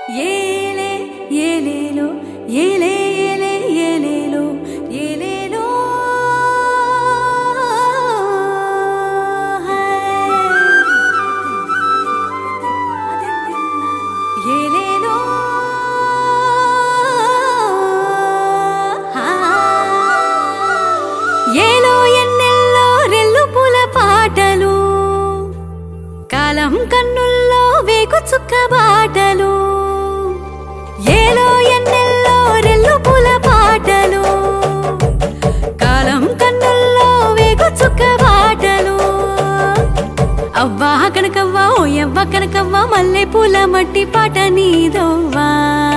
ఏలే ఏలేలో ఏలే ఏలే ఏలేలో ఏలేలో ఏలేలో ఏలో ఎన్నెల్లో రెల్లు పూల పాటలు కాలం కన్నుల్లో వేగు చుక్క బాటలు ఏలో ఎన్నెల్లో రెల్లు పూల పాటలు కాలం కన్నుల్లో వేగు చుక్క బాటలు అవ్వా కనకవ్వా ఓ యవ్వ కనకవ్వా మల్లె పూల మట్టి పాట నీదవ్వా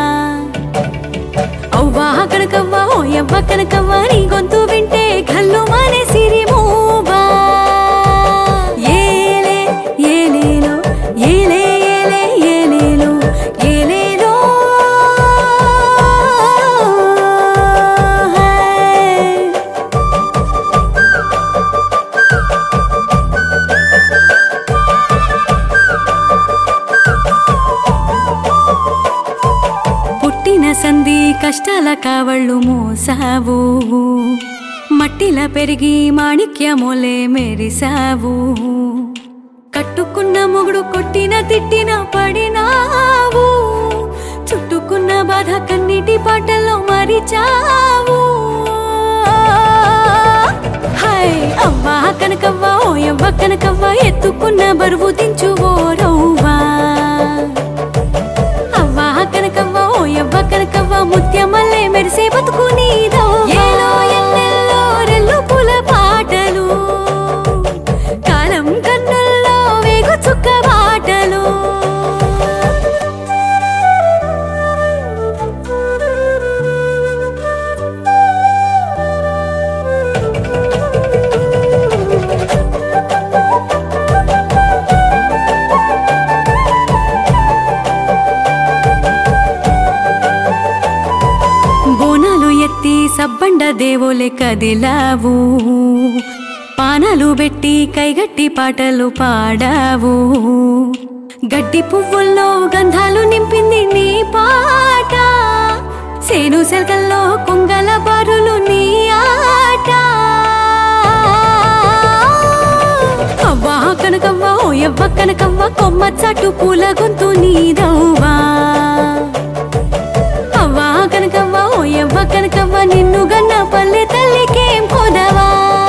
అవ్వా కనకవ్వా ఓ యవ్వ కనకవ్వా నీ గొంతు వింటే కళ్ళు మానే సిరిమూబా ఏలే ఏలేలో ఏలే ఏలే ఏలేలో ఏలేలో హై. పుట్టిన సంధి కష్టాల కావళ్ళు మోసావు మట్టిల పెరిగి మాణిక్యమోలే మెరిసావు కట్టుకున్న మొగుడు కొట్టిన తిట్టిన పడినావు చుట్టుకున్న బాధ కన్నీటి పాటల్లో మరిచావు హై అవ్వా కనకవ్వా ఓ యవ్వ కనకవ్వ ఎత్తుకున్న బరువు దించువోరవ్వా అవ్వా కనకవ్వ ఓ యవ్వ కనకవ్వ ముత్యమల్లే మెరిసే బతుకు నీదో ఏలో ఎన్నెల్లో రెల్లు పూల పాటలు కాలం కన్నుల్లో వేగు చుక్క బాటలు బోనాలు ఎత్తి సబ్బండ దేవులే కదిలావు పానాలు పెట్టి కైగట్టి పాటలు పాడావు గడ్డి పువ్వుల్లో గంధాలు నింపింది నీ పాట సేను సెల్కల్లో కొంగల బారులు నీ ఆట అవ్వా కనకవ్వ ఓ యవ్వ కనకవ్వ కొమ్మ చాటు పూల గొంతు నీదవ్వా అవ్వా కనకవ్వ ఓ యవ్వ కనకవ్వ నిన్ను గన్న పల్లె తల్లికేం పోదవా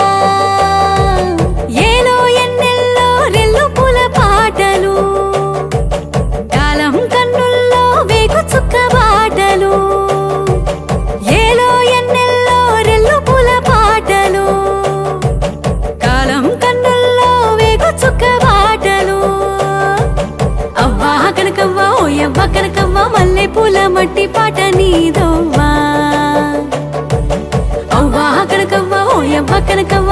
ఏలో ఎన్నెల్లో రెల్లు పూల పాటలు కాలం కన్నుల్లో వేగు చుక్క బాటలు ఏలో ఎన్నెల్లో రెల్లు పూల పాటలు కాలం కన్నుల్లో వేగు చుక్క బాటలు అవ్వా కనకవ్వ ఓ యవ్వ కనకవ్వ మల్లె పూల మట్టి పాట నీదవ్వా అవ్వా కనకవ్వ ఓ యవ్వ కనకవ్వ